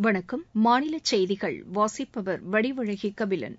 வணக்கம் மாநில செய்திகள் வாசிப்பவர் வடிவழகி கபிலன்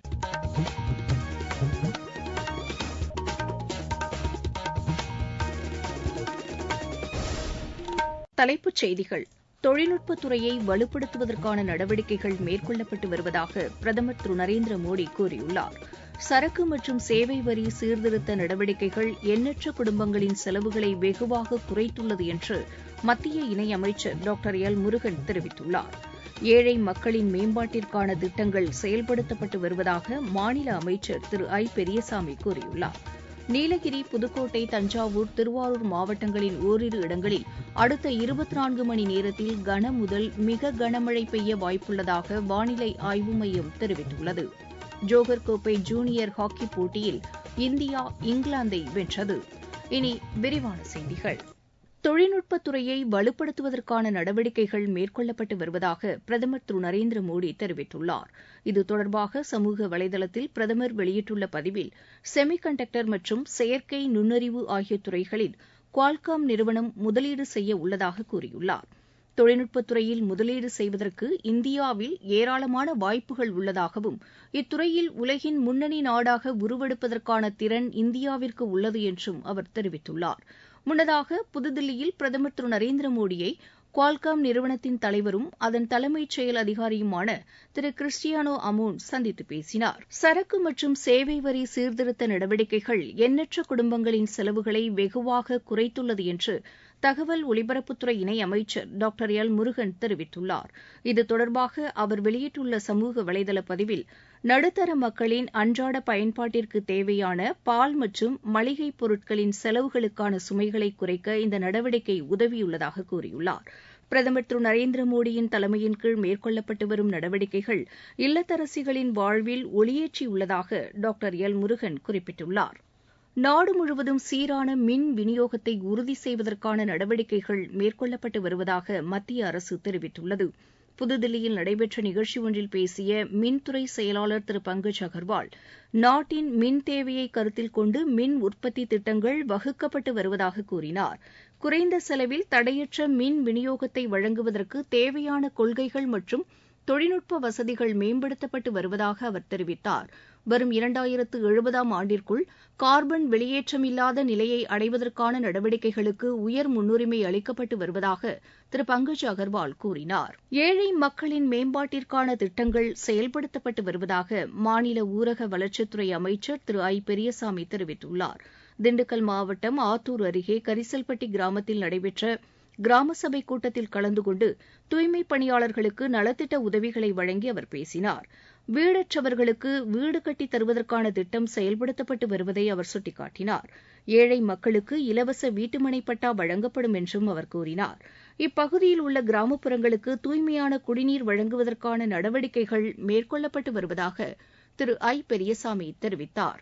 தலைப்புச் செய்திகள் தொழில்நுட்பத் துறையை வலுப்படுத்துவதற்கான நடவடிக்கைகள் மேற்கொள்ளப்பட்டு வருவதாக பிரதமர் திரு நரேந்திர மோடி கூறியுள்ளார் சரக்கு மற்றும் சேவை வரி சீர்திருத்த நடவடிக்கைகள் எண்ணற்ற குடும்பங்களின் செலவுகளை வெகுவாக குறைத்துள்ளது என்று மத்திய இணையமைச்சர் டாக்டர் எல் முருகன் தெரிவித்துள்ளார் ஏழை மக்களின் மேம்பாட்டிற்கான திட்டங்கள் செயல்படுத்தப்பட்டு வருவதாக மாநில அமைச்சர் திரு ஐ பெரியசாமி கூறியுள்ளார் நீலகிரி புதுக்கோட்டை தஞ்சாவூர் திருவாரூர் மாவட்டங்களின் ஓரிரு இடங்களில் அடுத்த இருபத்தி நான்கு மணி நேரத்தில் கன முதல் மிக கனமழை பெய்ய வாய்ப்புள்ளதாக வானிலை ஆய்வு மையம் தெரிவித்துள்ளது ஜோகர் கோப்பை ஜூனியர் ஹாக்கி போட்டியில் இந்தியா இங்கிலாந்தை வென்றது இனி விரிவான செய்திகள் தொழில்நுட்பத் துறையை வலுப்படுத்துவதற்கான நடவடிக்கைகள் மேற்கொள்ளப்பட்டு வருவதாக பிரதமர் திரு நரேந்திர மோடி தெரிவித்துள்ளார் இது தொடர்பாக சமூக வலைதளத்தில் பிரதமர் வெளியிட்டுள்ள பதிவில் செமி கண்டக்டர் மற்றும் செயற்கை நுண்ணறிவு ஆகிய துறைகளில் குவால்காம் நிறுவனம் முதலீடு செய்ய உள்ளதாக கூறியுள்ளார் தொழில்நுட்பத் துறையில் முதலீடு செய்வதற்கு இந்தியாவில் ஏராளமான வாய்ப்புகள் உள்ளதாகவும் இத்துறையில் உலகின் முன்னணி நாடாக உருவெடுப்பதற்கான திறன் இந்தியாவிற்கு உள்ளது என்றும் அவர் தெரிவித்துள்ளார் முன்னதாக புதுதில்லியில் பிரதமர் திரு நரேந்திர மோடியை குவால்காம் நிறுவனத்தின் தலைவரும் அதன் தலைமைச் செயல் அதிகாரியுமான திரு கிறிஸ்டியானோ அமோன் சந்தித்து பேசினார் சரக்கு மற்றும் சேவை வரி சீர்திருத்த நடவடிக்கைகள் எண்ணற்ற குடும்பங்களின் செலவுகளை வெகுவாக குறைத்துள்ளது என்று தகவல் ஒலிபரப்புத்துறை இணை அமைச்சர் டாக்டர் எல் முருகன் தெரிவித்துள்ளார் இது தொடர்பாக அவர் வெளியிட்டுள்ள சமூக வலைதள பதிவில் நடுத்தர மக்களின் அன்றாட பயன்பாட்டிற்கு தேவையான பால் மற்றும் மளிகை பொருட்களின் செலவுகளுக்கான சுமைகளை குறைக்க இந்த நடவடிக்கை உதவியுள்ளதாக கூறியுள்ளார் பிரதமர் திரு நரேந்திர மோடியின் தலைமையின் கீழ் மேற்கொள்ளப்பட்டு வரும் நடவடிக்கைகள் இல்லத்தரசிகளின் வாழ்வில் ஒளியேற்றியுள்ளதாக டாக்டர் எல் முருகன் குறிப்பிட்டுள்ளார் நாடு முழுவதும் சீரான மின் விநியோகத்தை உறுதி செய்வதற்கான நடவடிக்கைகள் மேற்கொள்ளப்பட்டு வருவதாக மத்திய அரசு தெரிவித்துள்ளது புதுதில்லியில் நடைபெற்ற நிகழ்ச்சி ஒன்றில் பேசிய மின்துறை செயலாளர் திரு பங்கஜ் அகர்வால் நாட்டின் மின் தேவையை கருத்தில் கொண்டு மின் உற்பத்தி திட்டங்கள் வகுக்கப்பட்டு வருவதாக கூறினார் குறைந்த செலவில் தடையற்ற மின் விநியோகத்தை வழங்குவதற்கு தேவையான கொள்கைகள் மற்றும் தொழில்நுட்ப வசதிகள் மேம்படுத்தப்பட்டு வருவதாக அவர் தெரிவித்தார் வரும் இரண்டாயிரத்து எழுபதாம் ஆண்டிற்குள் கார்பன் வெளியேற்றமில்லாத நிலையை அடைவதற்கான நடவடிக்கைகளுக்கு உயர் முன்னுரிமை அளிக்கப்பட்டு வருவதாக திரு பங்கஜ் அகர்வால் கூறினார் ஏழை மக்களின் மேம்பாட்டிற்கான திட்டங்கள் செயல்படுத்தப்பட்டு வருவதாக மாநில ஊரக வளர்ச்சித்துறை அமைச்சர் திரு ஐ பெரியசாமி தெரிவித்துள்ளார் திண்டுக்கல் மாவட்டம் ஆத்தூர் அருகே கரிசல்பட்டி கிராமத்தில் நடைபெற்ற கிராம சபை கூட்டத்தில் கலந்து கொண்டு தூய்மைப் பணியாளர்களுக்கு நலத்திட்ட உதவிகளை வழங்கி அவர் பேசினார் வீடற்றவர்களுக்கு வீடு கட்டித் தருவதற்கான திட்டம் செயல்படுத்தப்பட்டு வருவதை அவர் சுட்டிக்காட்டினார் ஏழை மக்களுக்கு இலவச வீட்டுமனை பட்டா வழங்கப்படும் என்றும் அவர் கூறினார் இப்பகுதியில் உள்ள கிராமப்புறங்களுக்கு தூய்மையான குடிநீர் வழங்குவதற்கான நடவடிக்கைகள் மேற்கொள்ளப்பட்டு வருவதாக திரு ஐ பெரியசாமி தெரிவித்தார்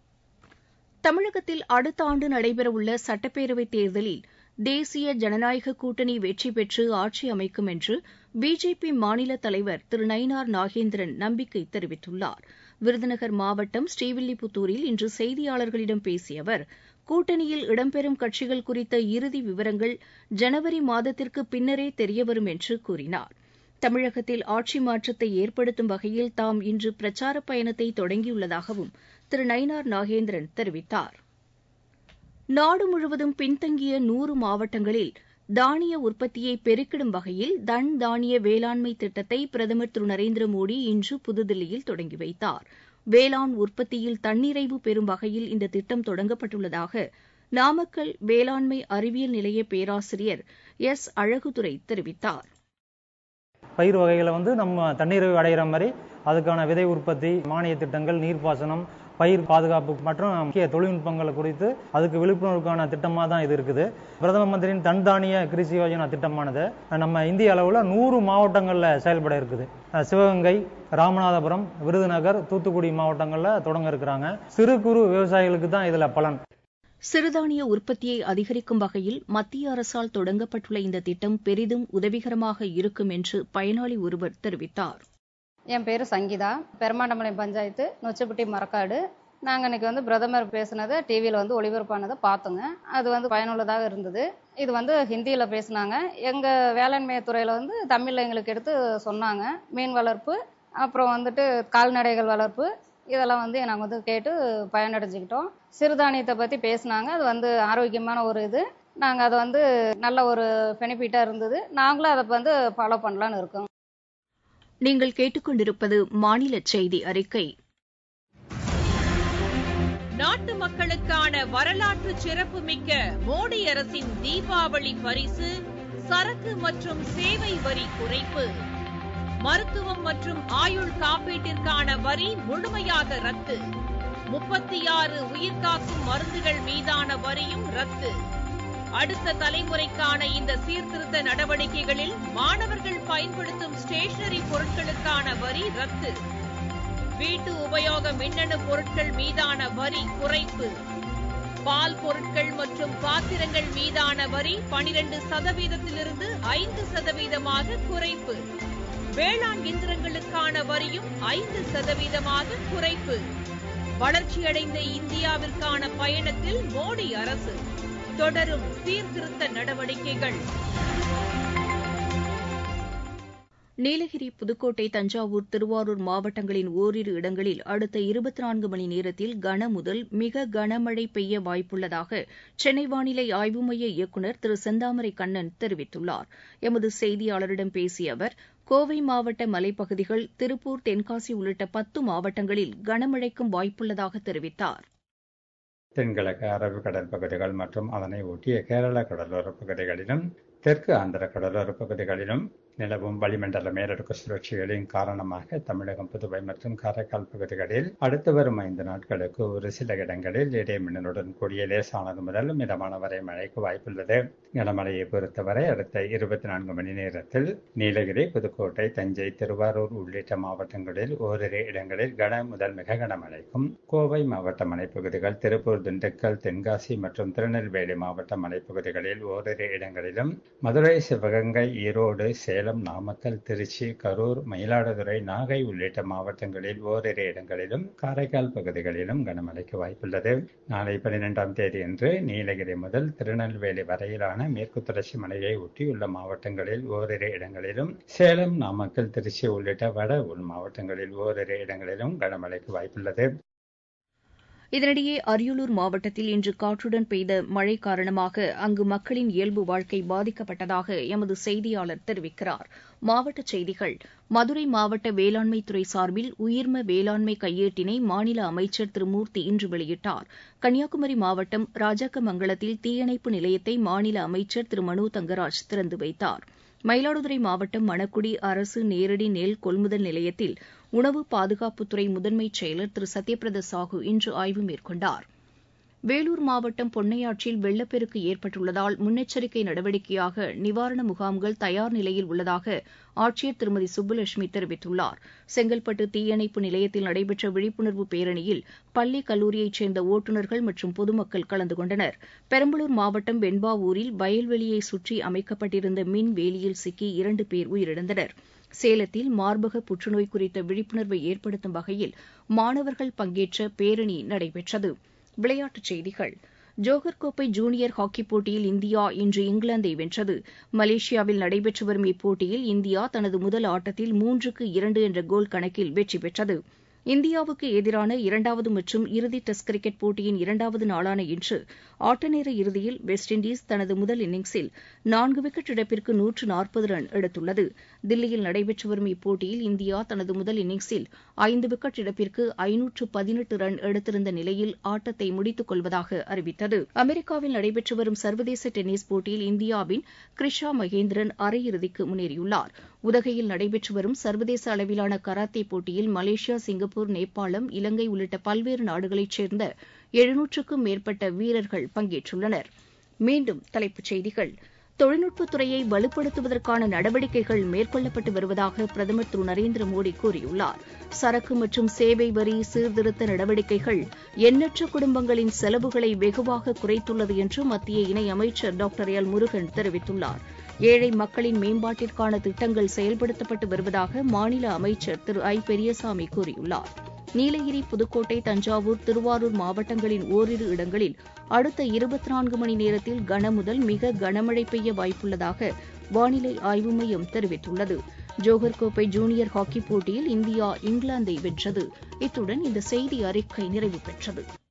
தமிழகத்தில் அடுத்த ஆண்டு நடைபெறவுள்ள சட்டப்பேரவைத் தேர்தலில் தேசிய ஜனநாயக கூட்டணி வெற்றி பெற்று ஆட்சி அமைக்கும் என்று பிஜேபி மாநில தலைவர் திரு நயினார் நாகேந்திரன் நம்பிக்கை தெரிவித்துள்ளார் விருதுநகர் மாவட்டம் ஸ்ரீவில்லிபுத்தூரில் இன்று செய்தியாளர்களிடம் பேசிய அவர் கூட்டணியில் இடம்பெறும் கட்சிகள் குறித்த இறுதி விவரங்கள் ஜனவரி மாதத்திற்கு பின்னரே தெரியவரும் என்று கூறினார் தமிழகத்தில் ஆட்சி மாற்றத்தை ஏற்படுத்தும் வகையில் தாம் இன்று பிரச்சாரப் பயணத்தை தொடங்கியுள்ளதாகவும் திரு நயினார் நாகேந்திரன் தெரிவித்தார் நாடு முழுவதும் பின்தங்கிய நூறு மாவட்டங்களில் தானிய உற்பத்தியை பெருக்கிடும் வகையில் தன் தானிய வேளாண்மை திட்டத்தை பிரதமர் திரு நரேந்திர மோடி இன்று புதுதில்லியில் தொடங்கி வைத்தார் வேளாண் உற்பத்தியில் தன்னிறைவு பெறும் வகையில் இந்த திட்டம் தொடங்கப்பட்டுள்ளதாக நாமக்கல் வேளாண்மை அறிவியல் நிலைய பேராசிரியர் எஸ் அழகுதுரை தெரிவித்தார் பயிர் வகைகளை வந்து நம்ம தண்ணீரை அடைகிற மாதிரி அதுக்கான விதை உற்பத்தி மானிய திட்டங்கள் நீர்ப்பாசனம் பயிர் பாதுகாப்பு மற்றும் முக்கிய தொழில்நுட்பங்களை குறித்து அதுக்கு விழிப்புணர்வுக்கான திட்டமாக தான் இது இருக்குது பிரதம மந்திரியின் தன் தானிய கிருஷி யோஜனா திட்டமானது நம்ம இந்திய அளவில் நூறு மாவட்டங்களில் செயல்பட இருக்குது சிவகங்கை ராமநாதபுரம் விருதுநகர் தூத்துக்குடி மாவட்டங்களில் தொடங்க இருக்கிறாங்க சிறு குறு விவசாயிகளுக்கு தான் இதில் பலன் சிறுதானிய உற்பத்தியை அதிகரிக்கும் வகையில் மத்திய அரசால் தொடங்கப்பட்டுள்ள இந்த திட்டம் பெரிதும் உதவிகரமாக இருக்கும் என்று பயனாளி ஒருவர் தெரிவித்தார் என் பேர் சங்கீதா பெருமாண்டமலை பஞ்சாயத்து நொச்சிப்பட்டி மரக்காடு நாங்கள் இன்னைக்கு வந்து பிரதமர் பேசுனதை டிவியில் வந்து ஒளிபரப்பானதை பார்த்தோங்க அது வந்து பயனுள்ளதாக இருந்தது இது வந்து ஹிந்தியில் பேசுனாங்க எங்கள் வேளாண்மை துறையில் வந்து தமிழில் எங்களுக்கு எடுத்து சொன்னாங்க மீன் வளர்ப்பு அப்புறம் வந்துட்டு கால்நடைகள் வளர்ப்பு இதெல்லாம் வந்து நாங்கள் வந்து கேட்டு பயனடைஞ்சுக்கிட்டோம் சிறுதானியத்தை பற்றி பேசுனாங்க அது வந்து ஆரோக்கியமான ஒரு இது நாங்கள் அதை வந்து நல்ல ஒரு பெனிஃபிட்டாக இருந்தது நாங்களும் அதை வந்து ஃபாலோ பண்ணலான்னு இருக்கோம் நீங்கள் கேட்டுக்கொண்டிருப்பது மாநில செய்தி அறிக்கை நாட்டு மக்களுக்கான வரலாற்று சிறப்புமிக்க மோடி அரசின் தீபாவளி பரிசு சரக்கு மற்றும் சேவை வரி குறைப்பு மருத்துவம் மற்றும் ஆயுள் காப்பீட்டிற்கான வரி முழுமையாக ரத்து முப்பத்தி ஆறு உயிர்காக்கும் மருந்துகள் மீதான வரியும் ரத்து அடுத்த தலைமுறைக்கான இந்த சீர்திருத்த நடவடிக்கைகளில் மாணவர்கள் பயன்படுத்தும் ஸ்டேஷனரி பொருட்களுக்கான வரி ரத்து வீட்டு உபயோக மின்னணு பொருட்கள் மீதான வரி குறைப்பு பால் பொருட்கள் மற்றும் பாத்திரங்கள் மீதான வரி பனிரெண்டு சதவீதத்திலிருந்து ஐந்து சதவீதமாக குறைப்பு வேளாண் இயந்திரங்களுக்கான வரியும் ஐந்து சதவீதமாக குறைப்பு வளர்ச்சியடைந்த இந்தியாவிற்கான பயணத்தில் மோடி அரசு தொடரும் சீர்திருத்த நடவடிக்கைகள் நீலகிரி புதுக்கோட்டை தஞ்சாவூர் திருவாரூர் மாவட்டங்களின் ஓரிரு இடங்களில் அடுத்த இருபத்தி நான்கு மணி நேரத்தில் கன முதல் மிக கனமழை பெய்ய வாய்ப்புள்ளதாக சென்னை வானிலை ஆய்வு மைய இயக்குநர் திரு செந்தாமரை கண்ணன் தெரிவித்துள்ளார் எமது செய்தியாளரிடம் பேசிய அவர் கோவை மாவட்ட மலைப்பகுதிகள் திருப்பூர் தென்காசி உள்ளிட்ட பத்து மாவட்டங்களில் கனமழைக்கும் வாய்ப்புள்ளதாக தெரிவித்தார் தென்கிழக்கு அரபிக்கடல் பகுதிகள் மற்றும் அதனை ஒட்டிய கேரள கடலோர பகுதிகளிலும் தெற்கு ஆந்திர கடலோர பகுதிகளிலும் நிலவும் வளிமண்டல மேலடுக்கு சுழற்சிகளின் காரணமாக தமிழகம் புதுவை மற்றும் காரைக்கால் பகுதிகளில் அடுத்து வரும் ஐந்து நாட்களுக்கு ஒரு சில இடங்களில் இடைமின்னலுடன் கூடிய லேசானது முதல் மிதமான வரை மழைக்கு வாய்ப்புள்ளது கனமழையை பொறுத்தவரை அடுத்த இருபத்தி நான்கு மணி நேரத்தில் நீலகிரி புதுக்கோட்டை தஞ்சை திருவாரூர் உள்ளிட்ட மாவட்டங்களில் ஓரிரு இடங்களில் கன முதல் மிக கனமழைக்கும் கோவை மாவட்ட மலைப்பகுதிகள் திருப்பூர் திண்டுக்கல் தென்காசி மற்றும் திருநெல்வேலி மாவட்ட மலைப்பகுதிகளில் ஓரிரு இடங்களிலும் மதுரை சிவகங்கை ஈரோடு சேலம் நாமக்கல் திருச்சி கரூர் மயிலாடுதுறை நாகை உள்ளிட்ட மாவட்டங்களில் ஓரிரு இடங்களிலும் காரைக்கால் பகுதிகளிலும் கனமழைக்கு வாய்ப்புள்ளது நாளை பன்னிரெண்டாம் தேதியன்று நீலகிரி முதல் திருநெல்வேலி வரையிலான மேற்கு தொடர்ச்சி மலையை ஒட்டியுள்ள மாவட்டங்களில் ஓரிரு இடங்களிலும் சேலம் நாமக்கல் திருச்சி உள்ளிட்ட வட உள் மாவட்டங்களில் ஓரிரு இடங்களிலும் கனமழைக்கு வாய்ப்புள்ளது இதனிடையே அரியலூர் மாவட்டத்தில் இன்று காற்றுடன் பெய்த மழை காரணமாக அங்கு மக்களின் இயல்பு வாழ்க்கை பாதிக்கப்பட்டதாக எமது செய்தியாளர் தெரிவிக்கிறார் மாவட்டச் செய்திகள் மதுரை மாவட்ட வேளாண்மைத்துறை சார்பில் உயிர்ம வேளாண்மை கையேட்டினை மாநில அமைச்சர் திரு மூர்த்தி இன்று வெளியிட்டார் கன்னியாகுமரி மாவட்டம் ராஜாக்கமங்கலத்தில் தீயணைப்பு நிலையத்தை மாநில அமைச்சர் திரு மனோ தங்கராஜ் திறந்து வைத்தார் மயிலாடுதுறை மாவட்டம் மணக்குடி அரசு நேரடி நெல் கொள்முதல் நிலையத்தில் உணவு பாதுகாப்புத்துறை முதன்மைச் செயலர் திரு சத்யபிரத சாஹூ இன்று ஆய்வு மேற்கொண்டார் வேலூர் மாவட்டம் பொன்னையாற்றில் வெள்ளப்பெருக்கு ஏற்பட்டுள்ளதால் முன்னெச்சரிக்கை நடவடிக்கையாக நிவாரண முகாம்கள் தயார் நிலையில் உள்ளதாக ஆட்சியர் திருமதி சுப்புலட்சுமி தெரிவித்துள்ளார் செங்கல்பட்டு தீயணைப்பு நிலையத்தில் நடைபெற்ற விழிப்புணர்வு பேரணியில் பள்ளி கல்லூரியைச் சேர்ந்த ஓட்டுநர்கள் மற்றும் பொதுமக்கள் கலந்து கொண்டனர் பெரம்பலூர் மாவட்டம் வெண்பாவூரில் வயல்வெளியை சுற்றி அமைக்கப்பட்டிருந்த மின் வேலியில் சிக்கி இரண்டு பேர் உயிரிழந்தனர் சேலத்தில் மார்பக புற்றுநோய் குறித்த விழிப்புணர்வை ஏற்படுத்தும் வகையில் மாணவர்கள் பங்கேற்ற பேரணி நடைபெற்றது விளையாட்டுச் செய்திகள் ஜோஹர் கோப்பை ஜூனியர் ஹாக்கிப் போட்டியில் இந்தியா இன்று இங்கிலாந்தை வென்றது மலேசியாவில் நடைபெற்று வரும் இப்போட்டியில் இந்தியா தனது முதல் ஆட்டத்தில் மூன்றுக்கு இரண்டு என்ற கோல் கணக்கில் வெற்றி பெற்றது இந்தியாவுக்கு எதிரான இரண்டாவது மற்றும் இறுதி டெஸ்ட் கிரிக்கெட் போட்டியின் இரண்டாவது நாளான இன்று ஆட்டநேர இறுதியில் வெஸ்ட் இண்டீஸ் தனது முதல் இன்னிங்ஸில் நான்கு விக்கெட் இழப்பிற்கு நூற்று நாற்பது ரன் எடுத்துள்ளது தில்லியில் நடைபெற்று வரும் இப்போட்டியில் இந்தியா தனது முதல் இன்னிங்ஸில் ஐந்து விக்கெட் இழப்பிற்கு ஐநூற்று பதினெட்டு ரன் எடுத்திருந்த நிலையில் ஆட்டத்தை முடித்துக் கொள்வதாக அறிவித்தது அமெரிக்காவில் நடைபெற்று வரும் சர்வதேச டென்னிஸ் போட்டியில் இந்தியாவின் கிரிஷா மகேந்திரன் அரையிறுதிக்கு முன்னேறியுள்ளார் உதகையில் நடைபெற்று வரும் சர்வதேச அளவிலான கராத்தே போட்டியில் மலேசியா சிங்கப்பூர் நேபாளம் இலங்கை உள்ளிட்ட பல்வேறு நாடுகளைச் சேர்ந்த எழுநூற்றுக்கும் மேற்பட்ட வீரர்கள் பங்கேற்றுள்ளனர் மீண்டும் தலைப்புச் செய்திகள் தொழில்நுட்பத் துறையை வலுப்படுத்துவதற்கான நடவடிக்கைகள் மேற்கொள்ளப்பட்டு வருவதாக பிரதமர் திரு நரேந்திர மோடி கூறியுள்ளார் சரக்கு மற்றும் சேவை வரி சீர்திருத்த நடவடிக்கைகள் எண்ணற்ற குடும்பங்களின் செலவுகளை வெகுவாக குறைத்துள்ளது என்று மத்திய இணையமைச்சர் டாக்டர் எல் முருகன் தெரிவித்துள்ளார் ஏழை மக்களின் மேம்பாட்டிற்கான திட்டங்கள் செயல்படுத்தப்பட்டு வருவதாக மாநில அமைச்சர் திரு ஐ பெரியசாமி கூறியுள்ளார் நீலகிரி புதுக்கோட்டை தஞ்சாவூர் திருவாரூர் மாவட்டங்களின் ஓரிரு இடங்களில் அடுத்த இருபத்தி நான்கு மணி நேரத்தில் கனமுதல் மிக கனமழை பெய்ய வாய்ப்புள்ளதாக வானிலை ஆய்வு மையம் தெரிவித்துள்ளது ஜோஹர் கோப்பை ஜூனியர் ஹாக்கிப் போட்டியில் இந்தியா இங்கிலாந்தை வென்றது இத்துடன் இந்த செய்தி அறிக்கை நிறைவு பெற்றது